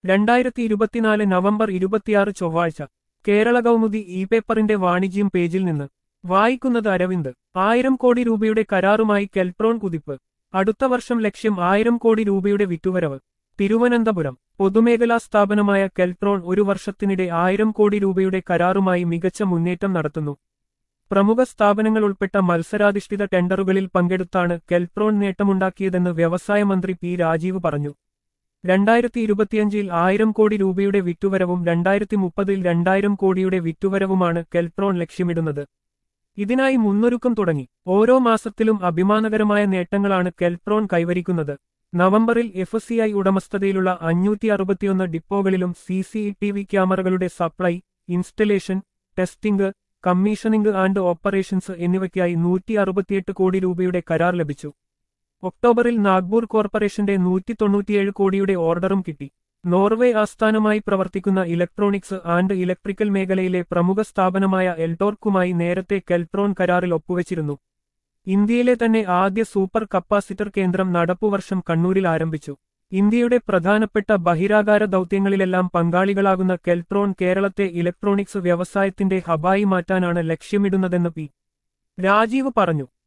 രണ്ടായിരത്തി ഇരുപത്തിനാല് നവംബർ ഇരുപത്തിയാറ് ചൊവ്വാഴ്ച കേരള കൗമുദി ഇ പേപ്പറിന്റെ വാണിജ്യം പേജിൽ നിന്ന് വായിക്കുന്നത് അരവിന്ദ് ആയിരം കോടി രൂപയുടെ കരാറുമായി കെൽട്രോൺ കുതിപ്പ് അടുത്ത വർഷം ലക്ഷ്യം ആയിരം കോടി രൂപയുടെ വിറ്റുവരവ് തിരുവനന്തപുരം പൊതുമേഖലാ സ്ഥാപനമായ കെൽട്രോൺ ഒരു വർഷത്തിനിടെ ആയിരം കോടി രൂപയുടെ കരാറുമായി മികച്ച മുന്നേറ്റം നടത്തുന്നു പ്രമുഖ സ്ഥാപനങ്ങൾ ഉൾപ്പെട്ട മത്സരാധിഷ്ഠിത ടെൻഡറുകളിൽ പങ്കെടുത്താണ് കെൽട്രോൺ നേട്ടമുണ്ടാക്കിയതെന്ന് വ്യവസായ മന്ത്രി പി രാജീവ് പറഞ്ഞു രണ്ടായിരത്തി ഇരുപത്തിയഞ്ചിൽ ആയിരം കോടി രൂപയുടെ വിറ്റുവരവും രണ്ടായിരത്തി മുപ്പതിൽ രണ്ടായിരം കോടിയുടെ വിറ്റുവരവുമാണ് കെൽട്രോൺ ലക്ഷ്യമിടുന്നത് ഇതിനായി മുന്നൊരുക്കം തുടങ്ങി ഓരോ മാസത്തിലും അഭിമാനകരമായ നേട്ടങ്ങളാണ് കെൽട്രോൺ കൈവരിക്കുന്നത് നവംബറിൽ എഫ് സി ഐ ഉടമസ്ഥതയിലുള്ള അഞ്ഞൂറ്റി അറുപത്തിയൊന്ന് ഡിപ്പോകളിലും സി സി ടി വി ക്യാമറകളുടെ supply installation testing commissioning and operations എന്നിവയ്ക്കായി നൂറ്റി അറുപത്തിയെട്ട് കോടി രൂപയുടെ കരാർ ലഭിച്ചു ഒക്ടോബറിൽ നാഗ്പൂർ കോർപ്പറേഷന്റെ നൂറ്റി തൊണ്ണൂറ്റിയേഴ് കോടിയുടെ ഓർഡറും കിട്ടി നോർവേ ആസ്ഥാനമായി പ്രവർത്തിക്കുന്ന ഇലക്ട്രോണിക്സ് ആൻഡ് ഇലക്ട്രിക്കൽ മേഖലയിലെ പ്രമുഖ സ്ഥാപനമായ എൽടോർക്കുമായി നേരത്തെ കെൽട്രോൺ കരാറിൽ ഒപ്പുവച്ചിരുന്നു ഇന്ത്യയിലെ തന്നെ ആദ്യ സൂപ്പർ കപ്പാസിറ്റർ കേന്ദ്രം നടപ്പുവർഷം കണ്ണൂരിൽ ആരംഭിച്ചു ഇന്ത്യയുടെ പ്രധാനപ്പെട്ട ബഹിരാകാര ദൗത്യങ്ങളിലെല്ലാം പങ്കാളികളാകുന്ന കെൽട്രോൺ കേരളത്തെ ഇലക്ട്രോണിക്സ് വ്യവസായത്തിന്റെ ഹബായി മാറ്റാനാണ് ലക്ഷ്യമിടുന്നതെന്ന് പി രാജീവ് പറഞ്ഞു